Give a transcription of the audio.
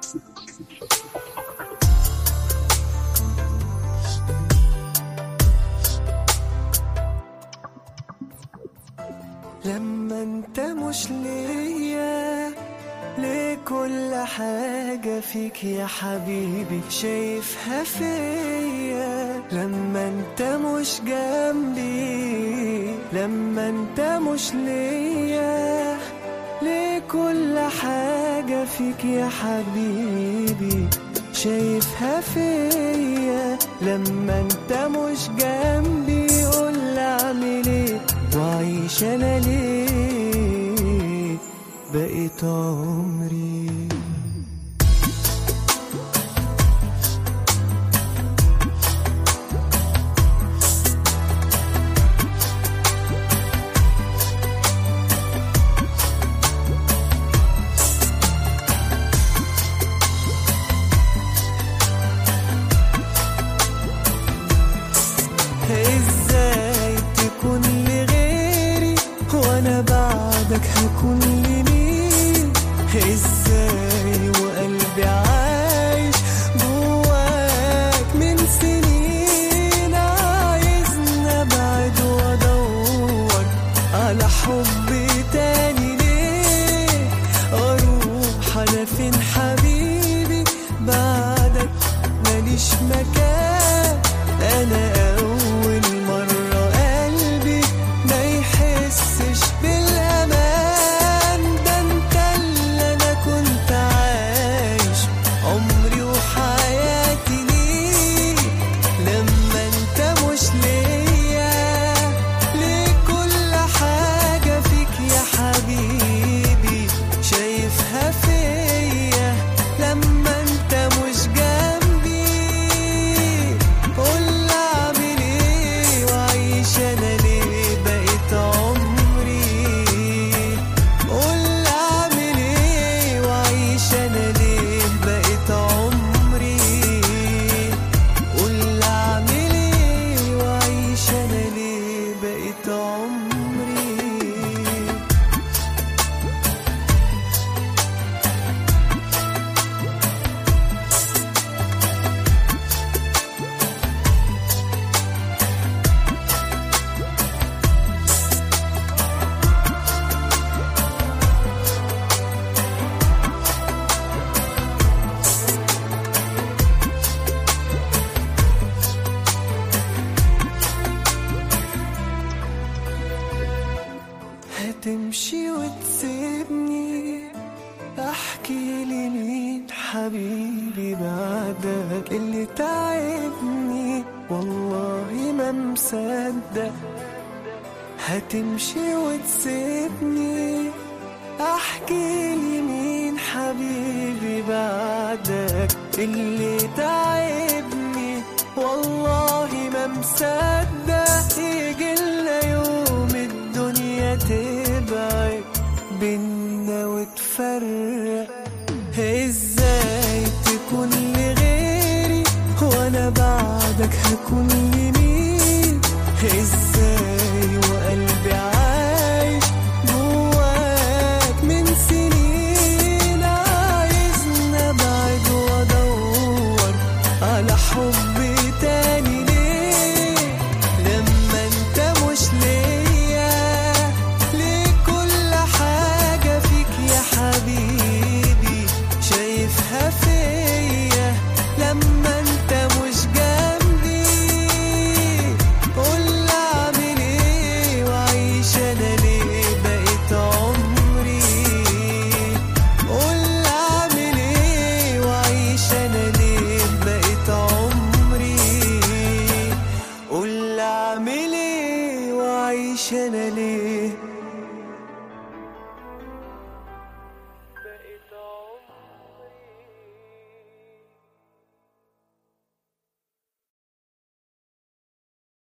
لما انت مش ليا ليه كل حاجة فيك يا حبيبي شايفها فيا لما انت مش جنبي لما انت مش ليا ليه كل حاجة فيك يا حبيبي شايفها فيا لما انت مش جنبي قول اعمل ايه وعيش انا ليه بقيت عمري ازاي تكون لغيري وانا بعدك هكون لمين ازاي وقلبي عايش جواك من سنين عايزني ابعد وادور على حب تاني ليه اروح انا فين حبيبي بعدك ماليش مكان انا اول مرة قلبي ما يحسش بالامان ده انت اللي انا كنت عايش عمري وحياتي ليك لما انت مش ليا ليه كل حاجة فيك يا حبيبي شايفها فيا لما انت مش جنبي قول اعمل ايه وعيش انا ليه بقيت عمري قول اعمل ايه وعيش انا ليه بقيت عمري قول اعمل ايه وعيش انا ليه بقيت عمري هتمشي وتسيبني احكي لي مين حبيبي بعدك اللي تعبني والله ما مصدق هتمشي وتسيبني احكي لي مين حبيبي بعدك اللي تعبني والله ما مصدق يجي لنا يوم الدنيا تبعد بينا وتفرق ازاي تكون لغيري وانا بعدك هكون لمين ازاي وقلبي عايش جواك من سنين عايزني ابعد وادور على حب تاني ليه لما انت مش ليا ليه كل حاجة فيك يا حبيبي شايفها فيا لما انت مش جنبي قول اعمل ايه وعيش انا ليه بقيت عمري قول اعمل ايه وعيش انا ليه بقيت عمري قول اعمل ايه وعيش انا ليه